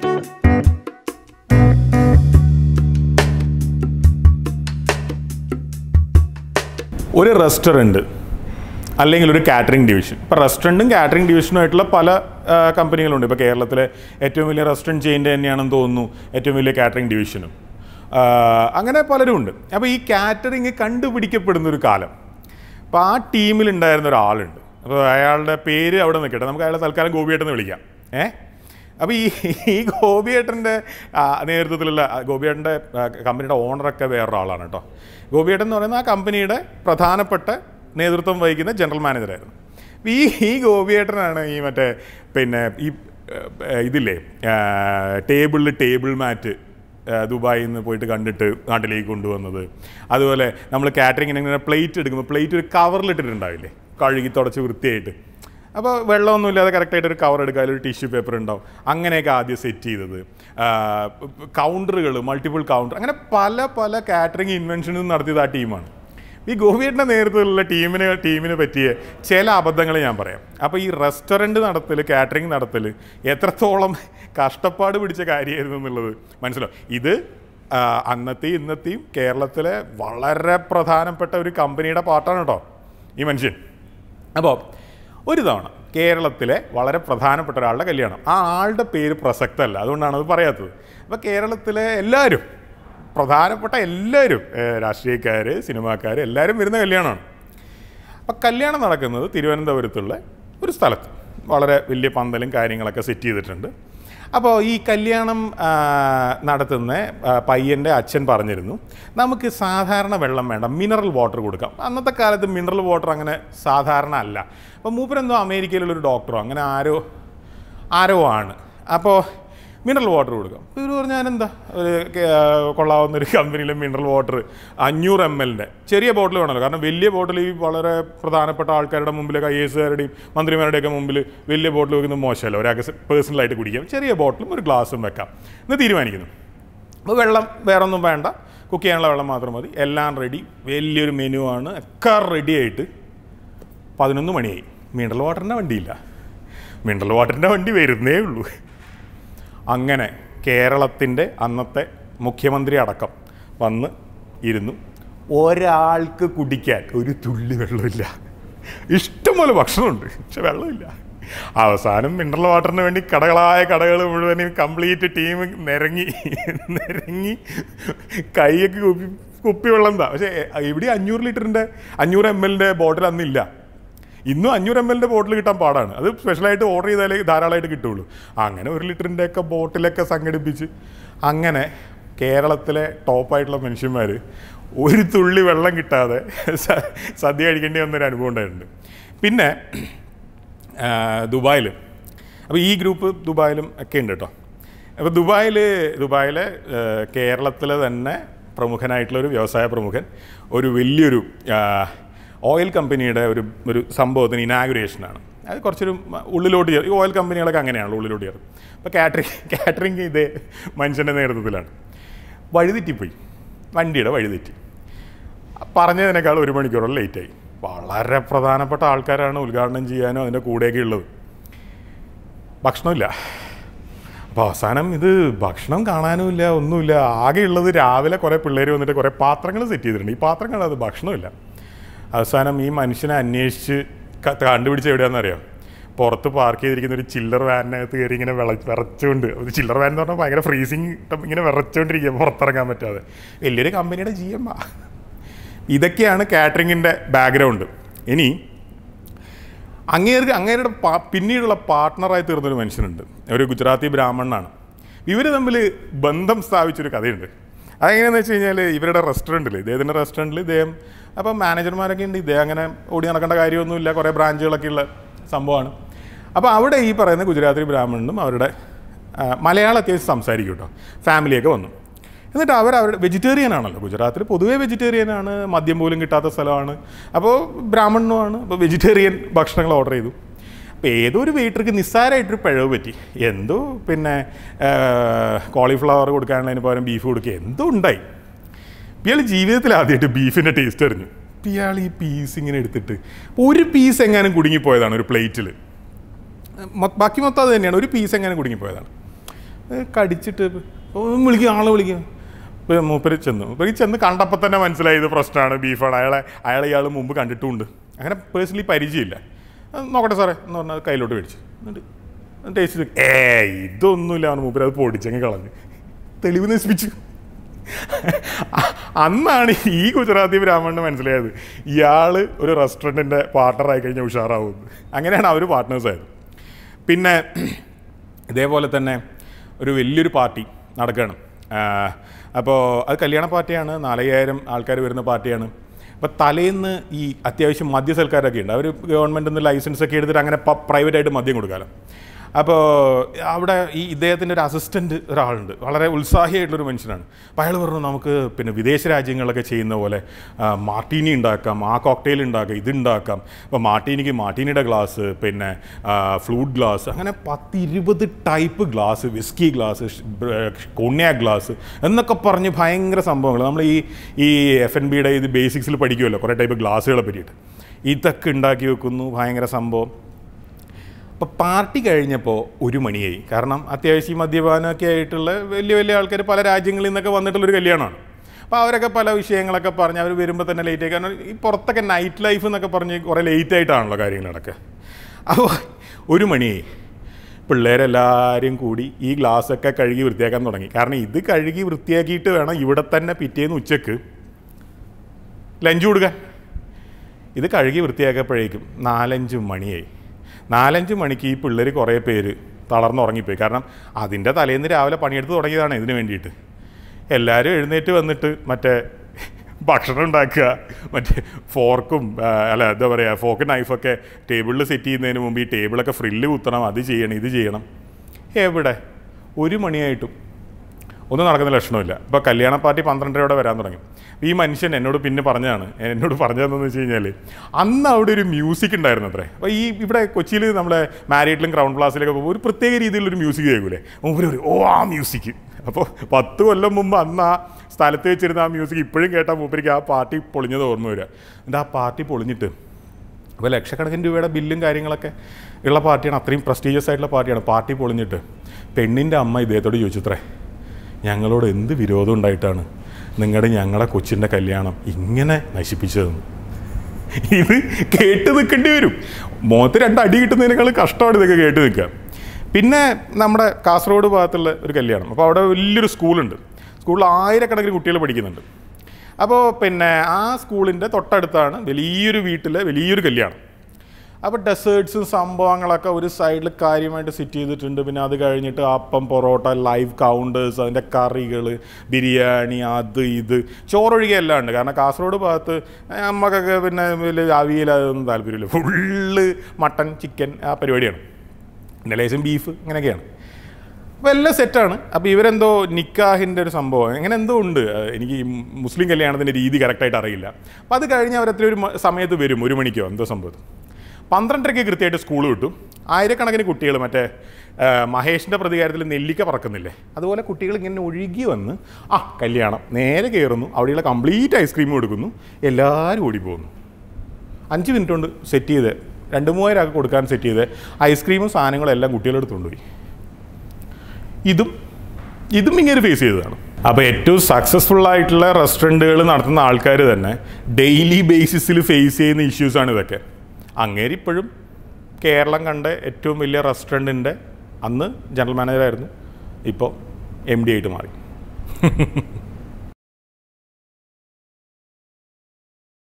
ഒരു റെസ്റ്റോറൻറ്റ് അല്ലെങ്കിൽ ഒരു കാറ്ററിംഗ് ഡിവിഷൻ ഇപ്പോൾ റെസ്റ്റോറൻറ്റും കാറ്ററിംഗ് ഡിവിഷനും ആയിട്ടുള്ള പല ആ, കമ്പനികളുണ്ട് ഇപ്പോൾ കേരളത്തിലെ ഏറ്റവും വലിയ റെസ്റ്റോറൻറ്റ് ചെയിൻ്റെ തന്നെയാണെന്ന് തോന്നുന്നു ഏറ്റവും വലിയ കാറ്ററിംഗ് ഡിവിഷനും ആ, അങ്ങനെ പലരും ഉണ്ട് അപ്പോൾ ഈ കാറ്ററിംഗ് കണ്ടുപിടിക്കപ്പെടുന്ന ഒരു കാലം അപ്പോൾ ആ ടീമിൽ ഉണ്ടായിരുന്ന ഒരാളുണ്ട് അപ്പോൾ അയാളുടെ പേര് അവിടെ നിൽക്കട്ടെ നമുക്ക് അയാളെ തൽക്കാലം ഗോപിയേട്ടെന്ന് വിളിക്കാം ഏ അപ്പോൾ ഈ ഈ ഗോപിയേട്ടൻ്റെ ആ, നേതൃത്വത്തിലുള്ള ആ, ഗോപിയേട്ടൻ്റെ ആ, കമ്പനിയുടെ ഓണറൊക്കെ വേറൊരാളാണ് കേട്ടോ ഗോപിയേട്ടൻ എന്ന് പറയുന്ന ആ കമ്പനിയുടെ പ്രധാനപ്പെട്ട നേതൃത്വം വഹിക്കുന്ന ജനറൽ മാനേജറായിരുന്നു അപ്പോൾ ഈ ഈ ഗോപിയേട്ടനാണ് ഈ മറ്റേ പിന്നെ ഈ ഏ, ഇതില്ലേ ടേബിളിൽ ടേബിൾ മാറ്റ് ദുബായിൽ നിന്ന് പോയിട്ട് കണ്ടിട്ട് നാട്ടിലേക്ക് കൊണ്ടുവന്നത് അതുപോലെ നമ്മൾ കാറ്ററിങ്ങിന് ഇങ്ങനെ പ്ലേറ്റ് എടുക്കുമ്പോൾ പ്ലേറ്റ് ഒരു കവറിലിട്ടിട്ടുണ്ടാവില്ലേ കഴുകി തുടച്ച് വൃത്തിയായിട്ട് അപ്പോൾ വെള്ളമൊന്നും ഇല്ലാതെ കറക്റ്റായിട്ട് ഒരു കവർ എടുക്കുക അതിലൊരു ടിഷ്യൂ പേപ്പർ ഉണ്ടാവും അങ്ങനെയൊക്കെ ആദ്യം സെറ്റ് ചെയ്തത് കൗണ്ടറുകൾ മൾട്ടിപ്പിൾ കൗണ്ടർ അങ്ങനെ പല പല കാറ്ററിംഗ് ഇൻവെൻഷനും നടത്തിയത് ആ ടീമാണ് ഈ ഗോപിയേട്ടൻ്റെ നേതൃത്വത്തിലുള്ള ടീമിന് ടീമിന് പറ്റിയ ചില അബദ്ധങ്ങൾ ഞാൻ പറയാം അപ്പോൾ ഈ റെസ്റ്റോറൻറ്റ് നടത്തൽ കാറ്ററിംഗ് നടത്തൽ എത്രത്തോളം കഷ്ടപ്പാട് പിടിച്ച കാര്യമായിരുന്നു എന്നുള്ളത് മനസ്സിലാവും ഇത് ആ, അന്നത്തെയും ഇന്നത്തെയും കേരളത്തിലെ വളരെ പ്രധാനപ്പെട്ട ഒരു കമ്പനിയുടെ പാർട്ടാണ് കേട്ടോ ഈ മനുഷ്യൻ അപ്പോൾ ഒരു തവണ കേരളത്തിലെ വളരെ പ്രധാനപ്പെട്ട ഒരാളുടെ കല്യാണം ആ ആളുടെ പേര് പ്രസക്തമല്ല അതുകൊണ്ടാണ് അത് പറയാത്തത് അപ്പോൾ കേരളത്തിലെ എല്ലാവരും പ്രധാനപ്പെട്ട എല്ലാവരും രാഷ്ട്രീയക്കാർ സിനിമാക്കാർ എല്ലാവരും വരുന്ന കല്യാണമാണ് അപ്പം കല്യാണം നടക്കുന്നത് തിരുവനന്തപുരത്തുള്ള ഒരു സ്ഥലത്ത് വളരെ വലിയ പന്തലും കാര്യങ്ങളൊക്കെ സെറ്റ് ചെയ്തിട്ടുണ്ട് അപ്പോൾ ഈ കല്യാണം ആ, നടത്തുന്ന ആ, പയ്യൻ്റെ അച്ഛൻ പറഞ്ഞിരുന്നു നമുക്ക് സാധാരണ വെള്ളം വേണ്ട മിനറൽ വാട്ടർ കൊടുക്കാം അന്നത്തെ കാലത്ത് മിനറൽ വാട്ടർ അങ്ങനെ സാധാരണ അല്ല അപ്പോൾ മൂപ്പരെന്തോ അമേരിക്കയിലുള്ളൊരു ഡോക്ടറോ അങ്ങനെ ആരോ ആരോ ആണ് അപ്പോൾ മിനറൽ വാട്ടർ കൊടുക്കാം അപ്പോൾ ഇവർ പറഞ്ഞാൽ എന്താ ഒരു കെ- ആ, കൊള്ളാവുന്ന ഒരു കമ്പനിയിലെ മിനറൽ വാട്ടർ അഞ്ഞൂറ് എം എല്ലിൻ്റെ ചെറിയ ബോട്ടിൽ വേണമല്ലോ കാരണം വലിയ ബോട്ടിൽ ഈ വളരെ പ്രധാനപ്പെട്ട ആൾക്കാരുടെ മുമ്പിലൊക്കെ ഐ എസ് കാരുടെയും മന്ത്രിമാരുടെയൊക്കെ മുമ്പിൽ വലിയ ബോട്ടിൽ വെക്കുന്നത് മോശമല്ല ഒരാൾക്ക് പേഴ്സണലായിട്ട് കുടിക്കാം ചെറിയ ബോട്ടിലും ഒരു ഗ്ലാസും വെക്കാം എന്ന് തീരുമാനിക്കുന്നു അപ്പോൾ വെള്ളം വേറെ ഒന്നും വേണ്ട കുക്ക് ചെയ്യാനുള്ള വെള്ളം മാത്രം മതി എല്ലാം റെഡി വലിയൊരു മെനു ആണ് ഒക്കെ റെഡി ആയിട്ട് പതിനൊന്ന് മണിയായി മിനറൽ വാട്ടറിൻ്റെ വണ്ടിയില്ല മിനറൽ വാട്ടറിൻ്റെ വണ്ടി വരുന്നേ ഉള്ളൂ അങ്ങനെ കേരളത്തിൻ്റെ അന്നത്തെ മുഖ്യമന്ത്രി അടക്കം വന്ന് ഇരുന്നു ഒരാൾക്ക് കുടിക്കാൻ ഒരു തുള്ളി വെള്ളമില്ല ഇഷ്ടംപോലെ ഭക്ഷണമുണ്ട് പക്ഷെ വെള്ളമില്ല അവസാനം മിനറൽ വാട്ടറിന് വേണ്ടി കടകളായ കടകൾ മുഴുവനും കംപ്ലീറ്റ് ടീം നിരങ്ങി നിരങ്ങി കൈയൊക്കെ കുപ്പി കുപ്പി വെള്ളം എന്താ പക്ഷേ ഇവിടെ അഞ്ഞൂറ് ലിറ്ററിൻ്റെ അഞ്ഞൂറ് എം എല്ലിൻ്റെ ബോട്ടിൽ അന്നില്ല ഇന്നും അഞ്ഞൂറ് എം എല്ലിൻ്റെ ബോട്ടിൽ കിട്ടാൻ പാടാണ് അത് സ്പെഷ്യലായിട്ട് ഓർഡർ ചെയ്താലേ ധാരാളമായിട്ട് കിട്ടുള്ളൂ അങ്ങനെ ഒരു ലിറ്ററിൻ്റെ ഒക്കെ ബോട്ടിലൊക്കെ സംഘടിപ്പിച്ച് അങ്ങനെ കേരളത്തിലെ ടോപ്പായിട്ടുള്ള മനുഷ്യന്മാർ ഒരു തുള്ളി വെള്ളം കിട്ടാതെ സ- സദ്യ കഴിക്കേണ്ടി വന്നൊരു അനുഭവം ഉണ്ടായിട്ടുണ്ട് പിന്നെ ദുബായിൽ അപ്പോൾ ഈ ഗ്രൂപ്പ് ദുബായിലും ഒക്കെ ഉണ്ട് കേട്ടോ അപ്പോൾ ദുബായിൽ ദുബായിലെ കേരളത്തിലെ തന്നെ പ്രമുഖനായിട്ടുള്ള ഒരു വ്യവസായ പ്രമുഖൻ ഒരു വലിയൊരു ആ, ഓയിൽ കമ്പനിയുടെ ഒരു ഒരു സംഭവത്തിന് ഇനാഗുറേഷനാണ് അത് കുറച്ചൊരു മ- ഉള്ളിലോട്ട് ചേർ ഈ ഓയിൽ കമ്പനികളൊക്കെ അങ്ങനെയാണല്ലോ ഉള്ളിലോട്ട് ചേർത്ത് അപ്പോൾ കാറ്ററിംഗ് കാറ്ററിംഗ് ഇതേ മനുഷ്യൻ്റെ നേതൃത്വത്തിലാണ് വഴിതെറ്റിപ്പോയി വണ്ടിയുടെ വഴിതെറ്റി പറഞ്ഞതിനേക്കാൾ ഒരു മണിക്കൂറോളം ലേറ്റായി വളരെ പ്രധാനപ്പെട്ട ആൾക്കാരാണ് ഉദ്ഘാടനം ചെയ്യാനോ അതിൻ്റെ കൂടെയൊക്കെ ഉള്ളത് ഭക്ഷണമില്ല അപ്പോൾ അവസാനം ഇത് ഭക്ഷണം കാണാനുമില്ല ഒന്നുമില്ല ആകെയുള്ളത് രാവിലെ കുറേ പിള്ളേർ വന്നിട്ട് കുറേ പാത്രങ്ങൾ സെറ്റ് ചെയ്തിട്ടുണ്ട് ഈ പാത്രങ്ങൾ അത് ഭക്ഷണമില്ല അവസാനം ഈ മനുഷ്യനെ അന്വേഷിച്ച് ക- കണ്ടുപിടിച്ച് എവിടെയാണെന്നറിയാം പുറത്ത് പാർക്ക് ചെയ്തിരിക്കുന്ന ഒരു ചില്ലർ വാനിനകത്ത് കയറി ഇങ്ങനെ വിള വിറച്ചുകൊണ്ട് ഒരു ചില്ലർ വാൻ എന്ന് പറഞ്ഞാൽ ഭയങ്കര ഫ്രീസിങ് ഇങ്ങനെ വിറച്ചുകൊണ്ടിരിക്കുക പുറത്തിറങ്ങാൻ പറ്റാതെ വലിയൊരു കമ്പനിയുടെ ജി എം ഇതൊക്കെയാണ് കാറ്ററിങ്ങിൻ്റെ ബാക്ക്ഗ്രൗണ്ട് ഇനി അങ്ങേർക്ക് അങ്ങേരുടെ പാ- പിന്നീടുള്ള പാർട്ട്ണറായി തീർന്നൊരു മനുഷ്യനുണ്ട് ഒരു ഗുജറാത്തി ബ്രാഹ്മണനാണ് ഇവർ തമ്മിൽ ബന്ധം സ്ഥാപിച്ചൊരു കഥയുണ്ട് അതെങ്ങനെയാണെന്ന് വെച്ച് കഴിഞ്ഞാൽ ഇവരുടെ റെസ്റ്റോറൻറ്റിൽ ഇദ്ദേഹത്തിൻ്റെ റെസ്റ്റോറൻറ്റിൽ ഇദ്ദേഹം അപ്പം മാനേജർമാരൊക്കെ ഉണ്ട് ഇദ്ദേഹം അങ്ങനെ ഓടി നടക്കേണ്ട കാര്യമൊന്നുമില്ല കുറേ ബ്രാഞ്ചുകളൊക്കെ ഉള്ള സംഭവമാണ് അപ്പോൾ അവിടെ ഈ പറയുന്ന ഗുജറാത്തി ബ്രാഹ്മണനും അവരുടെ ആ, മലയാളം അത്യാവശ്യം സംസാരിക്കും കേട്ടോ ഫാമിലിയൊക്കെ വന്നു എന്നിട്ട് അവർ അവരുടെ വെജിറ്റേറിയൻ ആണല്ലോ ഗുജറാത്തിൽ പൊതുവേ വെജിറ്റേറിയൻ ആണ് മദ്യം പോലും കിട്ടാത്ത സ്ഥലമാണ് അപ്പോൾ ബ്രാഹ്മണനുമാണ് അപ്പോൾ വെജിറ്റേറിയൻ ഭക്ഷണങ്ങൾ ഓർഡർ ചെയ്തു അപ്പോൾ ഏതോ ഒരു വെയിറ്റർക്ക് നിസ്സാരമായിട്ടൊരു പിഴവ് പറ്റി എന്തോ പിന്നെ കോളിഫ്ലവർ കൊടുക്കാനുള്ളതിന് പകരം ബീഫ് കൊടുക്കുക എന്തോ ഉണ്ടായി ഇയാൾ ജീവിതത്തിൽ ആദ്യമായിട്ട് ബീഫിൻ്റെ ടേസ്റ്റ് അറിഞ്ഞു ഇപ്പം ഇയാൾ ഈ പീസ് ഇങ്ങനെ എടുത്തിട്ട് ഒരു പീസ് എങ്ങാനും കുടുങ്ങിപ്പോയതാണ് ഒരു പ്ലേറ്റിൽ ബാക്കി മൊത്തം അത് തന്നെയാണ് ഒരു പീസ് എങ്ങനെ കുടുങ്ങിപ്പോയതാണ് ഏ, കടിച്ചിട്ട് ഓ, വിളിക്കുക ആളെ വിളിക്കുക ഇപ്പം മൂപ്പര് ചെന്നു മൂപ്പര് ചെന്ന് കണ്ടപ്പോൾ തന്നെ മനസ്സിലായി ഇത് പ്രശ്നമാണ് ബീഫാണ് അയാളെ അയാളെ ഇയാൾ മുമ്പ് കണ്ടിട്ടുമുണ്ട് അങ്ങനെ പേഴ്സണലി പരിചയമില്ല ആ, നോക്കട്ടെ സാറേ എന്ന് പറഞ്ഞാൽ കയ്യിലോട്ട് മേടിച്ചു എന്നിട്ട് ടേസ്റ്റ് ഏ ഇതൊന്നുമില്ല അവന് മൂപ്പര് അത് പൊടിച്ചങ്ങ് കളഞ്ഞ് തെളിവ് നശിപ്പിച്ചു അന്നാണ് ഈ ഗുജറാത്തി ബ്രാഹ്മണന് മനസ്സിലായത് ഇയാൾ ഒരു റെസ്റ്റോറൻറ്റിൻ്റെ പാർട്ണറായി കഴിഞ്ഞാൽ ഉഷാറാവും അങ്ങനെയാണ് അവർ പാർട്ട്നേഴ്സായത് പിന്നെ ഇതേപോലെ തന്നെ ഒരു വലിയൊരു പാർട്ടി നടക്കുകയാണ് അപ്പോൾ അത് കല്യാണ പാർട്ടിയാണ് നാലയ്യായിരം ആൾക്കാർ വരുന്ന പാർട്ടിയാണ് അപ്പോൾ തലേന്ന് ഈ അത്യാവശ്യം മദ്യ സൽക്കാരൊക്കെ ഉണ്ട് അവർ ഗവൺമെൻറ്റിൽ നിന്ന് ലൈസൻസ് ഒക്കെ എടുത്തിട്ട് അങ്ങനെ പ്രൈവറ്റായിട്ട് മദ്യം കൊടുക്കാമല്ലോ അപ്പോൾ അവിടെ ഈ ഇദ്ദേഹത്തിൻ്റെ ഒരു അസിസ്റ്റൻറ്റ് ഒരാളുണ്ട് വളരെ ഉത്സാഹിയായിട്ടുള്ളൊരു മനുഷ്യനാണ് അപ്പോൾ അയാൾ പറഞ്ഞു നമുക്ക് പിന്നെ വിദേശ രാജ്യങ്ങളിലൊക്കെ ചെയ്യുന്ന പോലെ ആ, മാർട്ടീനി ഉണ്ടാക്കാം ആ കോക്ടെയിൽ ഉണ്ടാക്കാം ഇത് ഉണ്ടാക്കാം അപ്പോൾ മാർട്ടീനിക്ക് മാർട്ടീനിയുടെ ഗ്ലാസ് പിന്നെ ഫ്ലൂട്ട് ഗ്ലാസ് അങ്ങനെ പത്ത് ഇരുപത് type glass whisky glass cognac glass എന്നൊക്കെ പറഞ്ഞ് ഭയങ്കര സംഭവങ്ങൾ നമ്മൾ ഈ ഈ എഫ് എൻ ബിയുടെ ഇത് ബേസിക്സിൽ പഠിക്കുമല്ലോ കുറേ ടൈപ്പ് ഗ്ലാസ്സുകളെ പറ്റിയിട്ട് ഇതൊക്കെ ഉണ്ടാക്കി വെക്കുന്നു ഭയങ്കര സംഭവം അപ്പോൾ പാർട്ടി കഴിഞ്ഞപ്പോൾ ഒരു മണിയായി കാരണം അത്യാവശ്യം മദ്യപാനമൊക്കെ ആയിട്ടുള്ള വലിയ വലിയ ആൾക്കാർ പല രാജ്യങ്ങളിൽ നിന്നൊക്കെ വന്നിട്ടുള്ളൊരു കല്യാണമാണ് അപ്പോൾ അവരൊക്കെ പല വിഷയങ്ങളൊക്കെ പറഞ്ഞ് അവർ വരുമ്പോൾ തന്നെ ലേറ്റ് ആയി കാരണം ഈ പുറത്തൊക്കെ നൈറ്റ് ലൈഫ് എന്നൊക്കെ പറഞ്ഞ് കുറേ ലേറ്റ് ആയിട്ടാണല്ലോ കാര്യങ്ങളൊക്കെ അപ്പോൾ ഒരു മണിയായി പിള്ളേരെല്ലാവരും കൂടി ഈ ഗ്ലാസ്സൊക്കെ കഴുകി വൃത്തിയാക്കാൻ തുടങ്ങി കാരണം ഇത് കഴുകി വൃത്തിയാക്കിയിട്ട് വേണം ഇവിടെ തന്നെ പിറ്റേന്ന് ഉച്ചക്ക് ലഞ്ച് കൊടുക്കാൻ ഇത് കഴുകി വൃത്തിയാക്കപ്പോഴേക്കും നാലഞ്ച് മണിയായി നാലഞ്ച് മണിക്ക് ഈ പിള്ളേർ കുറേ പേര് തളർന്നുറങ്ങിപ്പോയി കാരണം അതിൻ്റെ തലേന്ന് രാവിലെ പണിയെടുത്ത് തുടങ്ങിയതാണ് ഇതിന് വേണ്ടിയിട്ട് എല്ലാവരും എഴുന്നേറ്റ് വന്നിട്ട് മറ്റേ ഭക്ഷണം ഉണ്ടാക്കുക മറ്റേ ഫോർക്കും ആ, അല്ല എന്താ പറയുക ഫോർക്ക് നൈഫൊക്കെ ടേബിളിൽ സെറ്റ് ചെയ്യുന്നതിന് മുമ്പ് ഈ ടേബിളൊക്കെ ഫ്രില്ല് കുത്തണം അത് ചെയ്യണം ഇത് ചെയ്യണം എവിടെ ഒരു മണിയായിട്ടും ഒന്നും നടക്കുന്ന ലക്ഷണമില്ല ഇപ്പോൾ കല്യാണ പാർട്ടി പന്ത്രണ്ടരയോടെ വരാൻ തുടങ്ങി അപ്പോൾ ഈ മനുഷ്യൻ എന്നോട് പിന്നെ പറഞ്ഞതാണ് എന്നോട് പറഞ്ഞതെന്ന് വെച്ച് കഴിഞ്ഞാൽ അന്ന് അവിടെ ഒരു മ്യൂസിക് ഉണ്ടായിരുന്നു അത്രേ അപ്പോൾ ഈ ഇവിടെ കൊച്ചിയിൽ നമ്മളെ മാരീഡിലും ക്രൗൺ പ്ലാസിലൊക്കെ പോകുമ്പോൾ ഒരു പ്രത്യേക രീതിയിലൊരു മ്യൂസിക് കേൾക്കൂലേ മൂപ്പര് പറയും ഓ ആ മ്യൂസിക് അപ്പോൾ പത്ത് കൊല്ലം മുമ്പ് അന്ന് ആ സ്ഥലത്ത് വെച്ചിരുന്ന ആ മ്യൂസിക് ഇപ്പോഴും കേട്ടാൽ മൂപ്പരിക്ക് ആ പാർട്ടി പൊളിഞ്ഞത് ഓർമ്മ വരിക എന്നിട്ട് ആ പാർട്ടി പൊളിഞ്ഞിട്ട് അപ്പോൾ ലക്ഷക്കണക്കിന് രൂപയുടെ ബില്ലും കാര്യങ്ങളൊക്കെ ഉള്ള പാർട്ടിയാണ് അത്രയും പ്രസ്റ്റീജിയസ് ആയിട്ടുള്ള പാർട്ടിയാണ് പാർട്ടി പൊളിഞ്ഞിട്ട് പെണ്ണിൻ്റെ അമ്മ ഇദ്ദേഹത്തോട് ചോദിച്ചത്രേ ഞങ്ങളോട് എന്ത് വിരോധം ഉണ്ടായിട്ടാണ് നിങ്ങളുടെ ഞങ്ങളുടെ കൊച്ചിൻ്റെ കല്യാണം ഇങ്ങനെ നശിപ്പിച്ചതെന്ന് ഇത് കേട്ട് നിൽക്കേണ്ടി വരും മുഖത്ത് രണ്ട് അടി കിട്ടുന്നതിനേക്കാൾ കഷ്ടമാണ് ഇതൊക്കെ കേട്ട് നിൽക്കുക പിന്നെ നമ്മുടെ കാസർഗോഡ് ഭാഗത്തുള്ള ഒരു കല്യാണം അപ്പോൾ അവിടെ വലിയൊരു സ്കൂളുണ്ട് സ്കൂളിൽ ആയിരക്കണക്കിന് കുട്ടികൾ പഠിക്കുന്നുണ്ട് അപ്പോൾ പിന്നെ ആ സ്കൂളിൻ്റെ തൊട്ടടുത്താണ് വലിയൊരു വീട്ടിലെ വലിയൊരു കല്യാണം അപ്പോൾ ഡെസേർട്ട്സും സംഭവങ്ങളൊക്കെ ഒരു സൈഡിൽ കാര്യമായിട്ട് സെറ്റ് ചെയ്തിട്ടുണ്ട് പിന്നെ അത് കഴിഞ്ഞിട്ട് അപ്പം പൊറോട്ട ലൈവ് കൗണ്ടേഴ്സ് അതിൻ്റെ കറികൾ ബിരിയാണി അത് ഇത് ചോറൊഴികെ എല്ലാം ഉണ്ട് കാരണം കാസർഗോഡ് ഭാഗത്ത് നമുക്കൊക്കെ പിന്നെ വലിയ അവിയൽ അതൊന്നും താല്പര്യമില്ല ഫുള്ള് മട്ടൻ ചിക്കൻ ആ പരിപാടിയാണ് പിന്നെ ലേശം ബീഫ് അങ്ങനെയൊക്കെയാണ് അപ്പോൾ എല്ലാം സെറ്റാണ് അപ്പോൾ ഇവരെന്തോ നിക്കാഹിൻ്റെ ഒരു സംഭവം അങ്ങനെ എന്തോ ഉണ്ട് അഹ് എനിക്ക് ഈ മുസ്ലിം കല്യാണത്തിൻ്റെ രീതി കറക്റ്റായിട്ട് അറിയില്ല അപ്പോൾ അത് കഴിഞ്ഞ് അവരത്ര ഒരു മ- സമയത്ത് വരും ഒരു മണിക്കോ എന്തോ സംഭവം പന്ത്രണ്ടരയ്ക്ക് കൃത്യമായിട്ട് സ്കൂൾ കിട്ടും ആയിരക്കണക്കിന് കുട്ടികൾ മറ്റേ ആ, മഹേഷിൻ്റെ പ്രതികാരത്തിൽ നെല്ലിക്ക പറക്കുന്നില്ലേ അതുപോലെ കുട്ടികൾ ഇങ്ങനെ ഒഴുകി വന്ന് ആ കല്യാണം നേരെ കയറുന്നു അവിടെയുള്ള കംപ്ലീറ്റ് ഐസ്ക്രീം കൊടുക്കുന്നു എല്ലാവരും ഓടിപ്പോകുന്നു അഞ്ച് മിനിറ്റ് കൊണ്ട് സെറ്റ് ചെയ്ത് രണ്ട് മൂവായിരം ആൾക്ക് കൊടുക്കാൻ സെറ്റ് ചെയ്ത് ഐസ്ക്രീമും സാധനങ്ങളും എല്ലാം കുട്ടികളെടുത്ത് കൊണ്ടുപോയി ഇതും ഇതും ഇങ്ങനെ ഫേസ് ചെയ്തതാണ് അപ്പോൾ ഏറ്റവും സക്സസ്ഫുൾ ആയിട്ടുള്ള റെസ്റ്റോറൻറ്റുകൾ നടത്തുന്ന ആൾക്കാർ തന്നെ ഡെയിലി ബേസിസിൽ ഫേസ് ചെയ്യുന്ന ഇഷ്യൂസാണ് ഇതൊക്കെ അങ്ങേര് ഇപ്പോഴും കേരളം കണ്ട ഏറ്റവും വലിയ റെസ്റ്റോറൻറ്റിൻ്റെ അന്ന് ജനറൽ മാനേജറായിരുന്നു ഇപ്പോൾ എം ഡി ആയിട്ട് മാറി